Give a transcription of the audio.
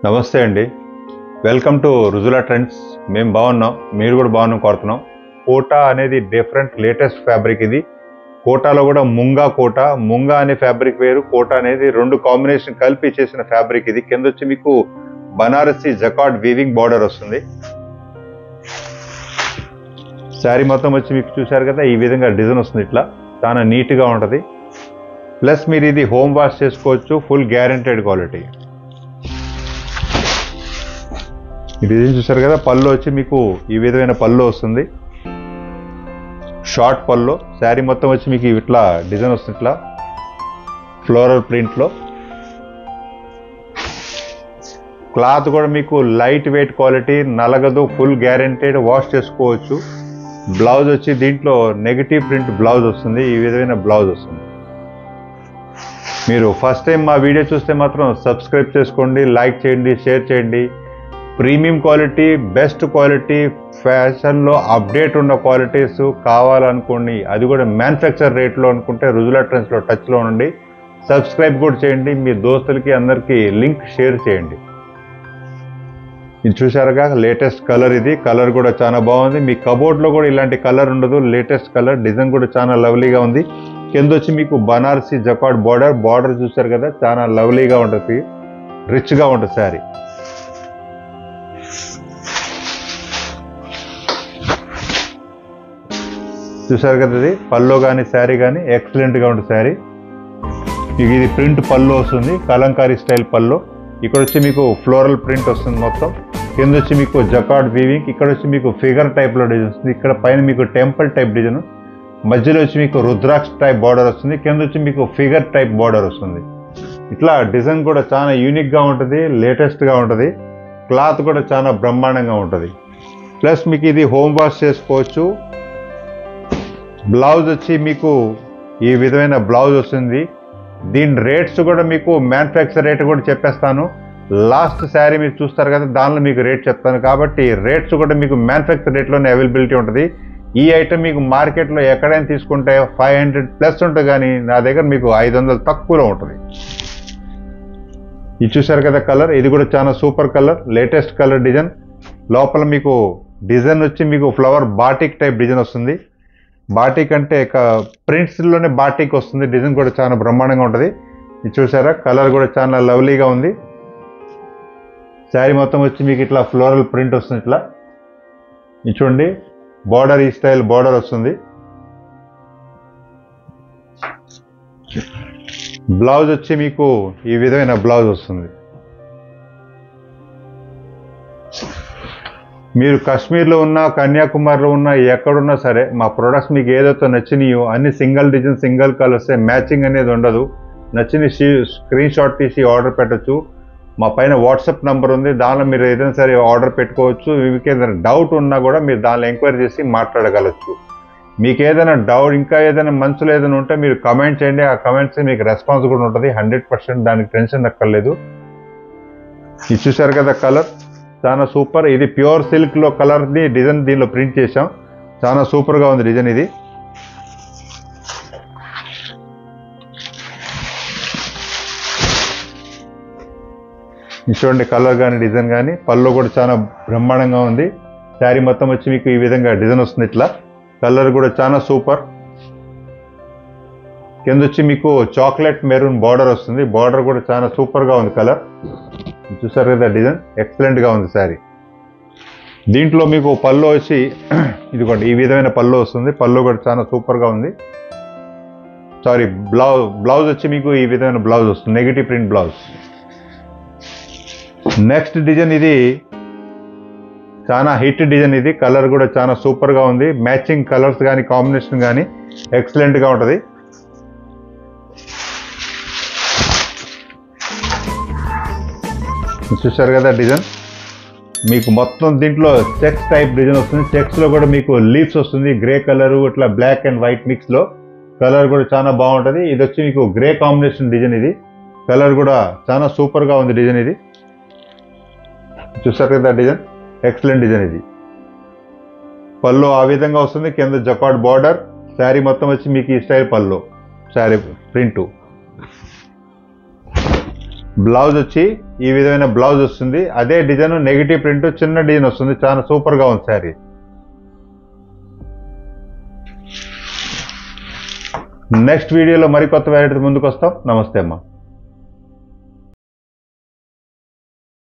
నమస్తే అండి welcome to Rujula trends మేము బాగున్నాం మీరు కూడా బాగున్నాం కోరుతున్నాం కోటా అనేది డిఫరెంట్ లేటెస్ట్ ఫ్యాబ్రిక్ ఇది కోటాలో కూడా ముంగా కోట ముంగా అనే ఫ్యాబ్రిక్ వేరు కోటా అనేది రెండు కాంబినేషన్ కలిపి చేసిన ఫ్యాబ్రిక్ ఇది కింద వచ్చి మీకు బనారసి జకాట్ వీవింగ్ బార్డర్ వస్తుంది శారీ మొత్తం వచ్చి మీకు చూశారు కదా ఈ విధంగా డిజైన్ వస్తుంది ఇట్లా చాలా నీట్గా ఉంటుంది ప్లస్ మీరు ఇది హోమ్ వాష్ చేసుకోవచ్చు ఫుల్ గ్యారంటెడ్ క్వాలిటీ ఈ డిజైన్ చూసారు కదా పళ్ళు వచ్చి మీకు ఈ విధమైన పళ్ళు వస్తుంది షార్ట్ పళ్ళు శారీ మొత్తం వచ్చి మీకు ఇట్లా డిజైన్ వస్తుంది ఇట్లా ఫ్లోరల్ ప్రింట్లో క్లాత్ కూడా మీకు లైట్ వెయిట్ క్వాలిటీ నలగదు ఫుల్ గ్యారెంటెడ్ వాష్ చేసుకోవచ్చు బ్లౌజ్ వచ్చి దీంట్లో నెగిటివ్ ప్రింట్ బ్లౌజ్ వస్తుంది ఈ విధమైన బ్లౌజ్ వస్తుంది మీరు ఫస్ట్ టైం మా వీడియో చూస్తే మాత్రం సబ్స్క్రైబ్ చేసుకోండి లైక్ చేయండి షేర్ చేయండి ప్రీమియం క్వాలిటీ బెస్ట్ క్వాలిటీ ఫ్యాషన్లో అప్డేట్ ఉన్న క్వాలిటీస్ కావాలనుకోండి అది కూడా మ్యానుఫ్యాక్చర్ రేట్లో అనుకుంటే రుజులా ట్రెండ్స్లో టచ్లో ఉండండి సబ్స్క్రైబ్ కూడా చేయండి మీ దోస్తులకి అందరికీ లింక్ షేర్ చేయండి ఇది చూసారుగా లేటెస్ట్ కలర్ ఇది కలర్ కూడా చాలా బాగుంది మీ కబోర్డ్లో కూడా ఇలాంటి కలర్ ఉండదు లేటెస్ట్ కలర్ డిజైన్ కూడా చాలా లవ్లీగా ఉంది కింద వచ్చి మీకు బనారసి జకాడ్ బార్డర్ బార్డర్ చూసారు కదా చాలా లవ్లీగా ఉంటుంది రిచ్గా ఉంటుంది శారీ చూసారు కదా ఇది పల్లో కానీ శారీ కానీ ఎక్సలెంట్గా ఉంటుంది శారీ మీకు ఇది ప్రింట్ పళ్ళు వస్తుంది కలంకారీ స్టైల్ పళ్ళు ఇక్కడ వచ్చి మీకు ఫ్లోరల్ ప్రింట్ వస్తుంది మొత్తం కింద వచ్చి మీకు జకాడ్ వీవింగ్ ఇక్కడ వచ్చి మీకు ఫిగర్ టైప్లో డిజైన్ వస్తుంది ఇక్కడ పైన మీకు టెంపుల్ టైప్ డిజైన్ మధ్యలో వచ్చి మీకు రుద్రాక్ష టైప్ బార్డర్ వస్తుంది కింద వచ్చి మీకు ఫిగర్ టైప్ బార్డర్ వస్తుంది ఇట్లా డిజైన్ కూడా చాలా యూనిక్గా ఉంటుంది లేటెస్ట్గా ఉంటుంది క్లాత్ కూడా చాలా బ్రహ్మాండంగా ఉంటుంది ప్లస్ మీకు ఇది హోమ్ వాష్ చేసుకోవచ్చు బ్లౌజ్ వచ్చి మీకు ఈ విధమైన బ్లౌజ్ వస్తుంది దీని రేట్స్ కూడా మీకు మ్యానుఫ్యాక్చర్ రేట్ కూడా చెప్పేస్తాను లాస్ట్ శారీ మీరు చూస్తారు కదా దానిలో మీకు రేట్ చెప్తాను కాబట్టి రేట్స్ కూడా మీకు మ్యానుఫ్యాక్చర్ రేట్లోనే అవైలబిలిటీ ఉంటుంది ఈ ఐటమ్ మీకు మార్కెట్లో ఎక్కడైనా తీసుకుంటే ఫైవ్ హండ్రెడ్ ప్లస్ ఉంటుంది కానీ నా దగ్గర మీకు ఐదు వందలు తక్కువలో ఉంటుంది ఇది చూసారు కదా కలర్ ఇది కూడా చాలా super colour latest colour design లోపల మీకు డిజైన్ వచ్చి మీకు ఫ్లవర్ బాటిక్ టైప్ డిజైన్ వస్తుంది బాటిక్ అంటే ప్రింట్స్లోనే బాటిక్ వస్తుంది డిజైన్ కూడా చాలా బ్రహ్మాండంగా ఉంటుంది ఇది చూసారా కలర్ కూడా చాలా లవ్లీగా ఉంది శారీ మొత్తం వచ్చి మీకు ఇట్లా ఫ్లోరల్ ప్రింట్ వస్తుంది ఇట్లా ఇది చూడండి బార్డర్ ఈ స్టైల్ బార్డర్ వస్తుంది బ్లౌజ్ వచ్చి మీకు ఈ విధమైన బ్లౌజ్ వస్తుంది మీరు కాశ్మీర్లో ఉన్నా కన్యాకుమారిలో ఉన్నా ఎక్కడున్నా సరే మా ప్రొడక్ట్స్ మీకు ఏదైతే నచ్చినాయో అన్ని సింగిల్ డిజైన్ సింగిల్ కలర్సే మ్యాచింగ్ అనేది ఉండదు నచ్చిన స్క్రీన్ షాట్ తీసి ఆర్డర్ పెట్టచ్చు మా పైన వాట్సాప్ నెంబర్ ఉంది దానిలో మీరు ఏదైనా సరే ఆర్డర్ పెట్టుకోవచ్చు మీకు ఏదైనా డౌట్ ఉన్నా కూడా మీరు దానిలో ఎంక్వైరీ చేసి మాట్లాడగలచ్చు మీకు ఏదైనా డౌట్ ఇంకా ఏదైనా మనసులో ఏదైనా ఉంటే మీరు కమెంట్ చేయండి ఆ కమెంట్స్ మీకు రెస్పాన్స్ కూడా ఉంటుంది హండ్రెడ్ పర్సెంట్ దానికి టెన్షన్ అక్కర్లేదు ఇది చూసారు కదా కలర్ చాలా సూపర్ ఇది ప్యూర్ సిల్క్లో కలర్ని డిజైన్ దీనిలో ప్రింట్ చేసాం చాలా సూపర్గా ఉంది డిజైన్ ఇది ఇది చూడండి కలర్ కానీ డిజైన్ కానీ పళ్ళు కూడా చాలా బ్రహ్మాండంగా ఉంది శారీ మొత్తం వచ్చి మీకు ఈ విధంగా డిజైన్ వస్తుంది ఇట్లా కలర్ కూడా చాలా సూపర్ కింద వచ్చి మీకు చాక్లెట్ మెరూన్ బార్డర్ వస్తుంది బార్డర్ కూడా చాలా సూపర్గా ఉంది కలర్ చూసారు కదా డిజైన్ ఎక్సలెంట్గా ఉంది శారీ దీంట్లో మీకు పళ్ళు వచ్చి ఇదిగోండి ఈ విధమైన పళ్ళు వస్తుంది పళ్ళు కూడా చాలా సూపర్గా ఉంది సారీ బ్లౌజ్ బ్లౌజ్ వచ్చి మీకు ఈ విధమైన బ్లౌజ్ వస్తుంది negative print blouse next design ఇది చాలా హిట్ డిజైన్ ఇది కలర్ కూడా చాలా సూపర్గా ఉంది మ్యాచింగ్ కలర్స్ కానీ కాంబినేషన్ కానీ ఎక్సలెంట్గా ఉంటుంది చూసారు కదా డిజైన్ మీకు మొత్తం దీంట్లో చెక్స్ టైప్ డిజైన్ వస్తుంది చెక్స్లో కూడా మీకు లీవ్స్ వస్తుంది గ్రే కలర్ ఇట్లా బ్లాక్ అండ్ వైట్ మిక్స్లో కలర్ కూడా చాలా బాగుంటుంది ఇది వచ్చి మీకు గ్రే కాంబినేషన్ డిజైన్ ఇది కలర్ కూడా చాలా సూపర్గా ఉంది డిజైన్ ఇది చూసారు కదా డిజైన్ ఎక్సలెంట్ డిజైన్ ఇది పళ్ళు ఆ విధంగా వస్తుంది కింద జకాడ్ బార్డర్ శారీ మొత్తం వచ్చి మీకు ఈ స్టైల్ పళ్ళు శారీ ప్రింటు బ్లౌజ్ వచ్చి ఈ విధమైన బ్లౌజ్ వస్తుంది అదే డిజైన్ నెగిటివ్ ప్రింట్ చిన్న డిజైన్ వస్తుంది చాలా సూపర్గా ఉంది శారీ నెక్స్ట్ వీడియోలో మరికొత్త వెరైటీ ముందుకు వస్తాం నమస్తే అమ్మా